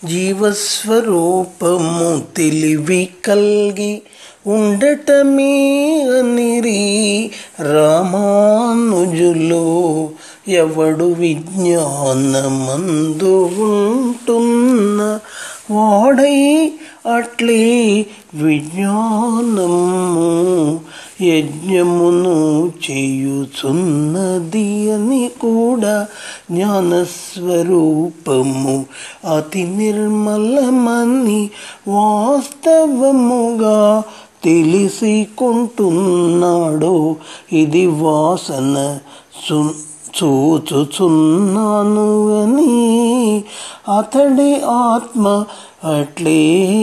జీవస్వరూపము తెలివి కల్గి ఉండటమే అనిరి రామానుజులు ఎవడు విజ్ఞానమందు ఉంటున్న వాడై అట్లే విజ్ఞానము యజ్ఞమును చేయుచున్నది అని కూడా జ్ఞానస్వరూపము అతి నిర్మలమని వాస్తవముగా తెలిసికుంటున్నాడు ఇది వాసన సు చూచుచున్నాను అని అతడి ఆత్మ అట్లే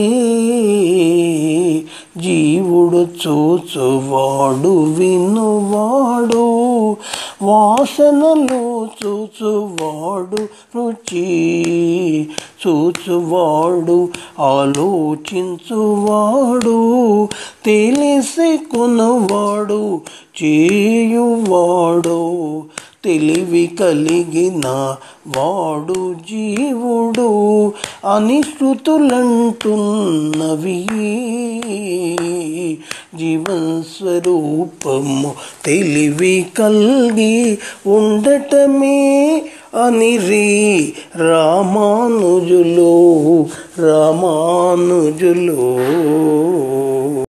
జీవుడు చూచువాడు వినువాడు వాసనలో చూచువాడు రుచి చూచువాడు ఆలోచించువాడు తెలిసి కొనువాడు చేయువాడు తెలివి కలిగిన వాడు జీవుడు అని శృతులంటున్నవి జీవస్వరూపము తెలివి కలిగి ఉండటమే అనిరి రామానుజులు రామానుజులు